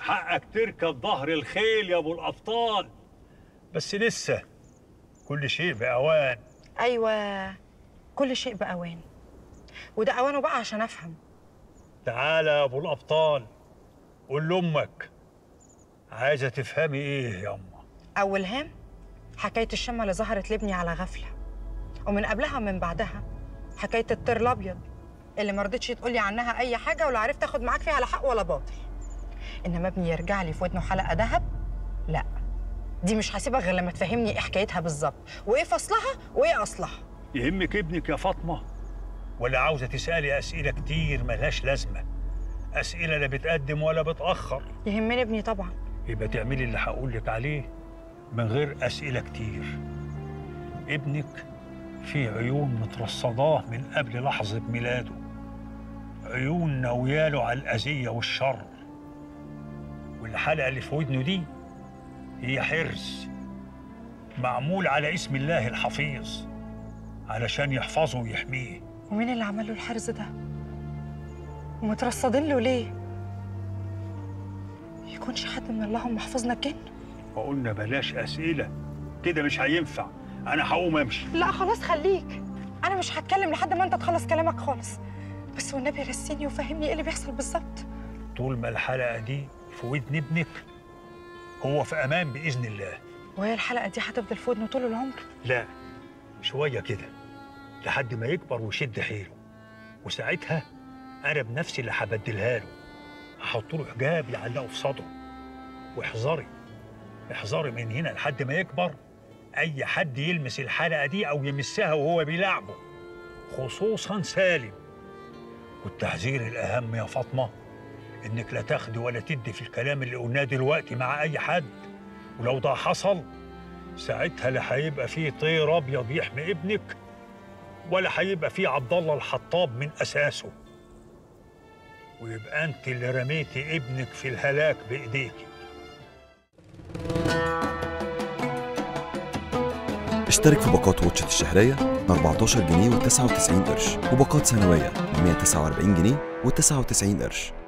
حقك تركب ظهر الخيل يا ابو الابطال بس لسه كل شيء باوان ايوه كل شيء باوان وده اوانه بقى عشان افهم تعالى يا ابو الابطال قول لامك عايزه تفهمي ايه ياما اول هام حكايه الشمه اللي ظهرت لابني على غفله ومن قبلها ومن بعدها حكايه الطير الابيض اللي ما رضتش تقولي عنها اي حاجه ولا عرفت اخد معاك فيها لا حق ولا باطل انما ابني يرجع لي في ودنه حلقه ذهب لا دي مش هسيبك غير لما تفهمني ايه حكايتها بالظبط وايه فصلها وايه اصلها يهمك ابنك يا فاطمه ولا عاوزه تسالي اسئله كتير ملهاش لازمه اسئله لا بتقدم ولا بتاخر يهمني ابني طبعا يبقى تعملي اللي هقول لك عليه من غير اسئله كتير ابنك في عيون مترصداه من قبل لحظه ميلاده عيون ناوياله على الاذيه والشر والحلقه اللي في ودنه دي هي حرز معمول على اسم الله الحفيظ علشان يحفظه ويحميه ومين اللي عمل له الحرز ده ومترصدين له ليه يكونش حد من اللهم احفظنا الجن وقلنا بلاش اسئله كده مش هينفع انا هقوم امشي لا خلاص خليك انا مش هتكلم لحد ما انت تخلص كلامك خالص بس والنبي رسيني وفهمني ايه اللي بيحصل بالظبط طول ما الحلقه دي في ودن ابنك هو في امان باذن الله وهي الحلقه دي هتفضل في ودنه طول العمر لا شويه كده لحد ما يكبر ويشد حيله وساعتها انا بنفسي اللي هبدلها له هحط له حجاب يعلقه في صدره واحذري احذري من هنا لحد ما يكبر اي حد يلمس الحلقه دي او يمسها وهو بيلعبه خصوصا سالم والتحذير الاهم يا فاطمه انك لا تاخدي ولا تدي في الكلام اللي قلناه دلوقتي مع اي حد ولو ده حصل ساعتها لا هيبقى فيه طير ابيض يحمي ابنك ولا هيبقى فيه عبد الله الحطاب من اساسه ويبقى انت اللي رميتي ابنك في الهلاك بايديكي اشترك في باقات واتشت الشهرية ب 14 جنيه و99 قرش وباقات سنوية ب 149 جنيه و99 قرش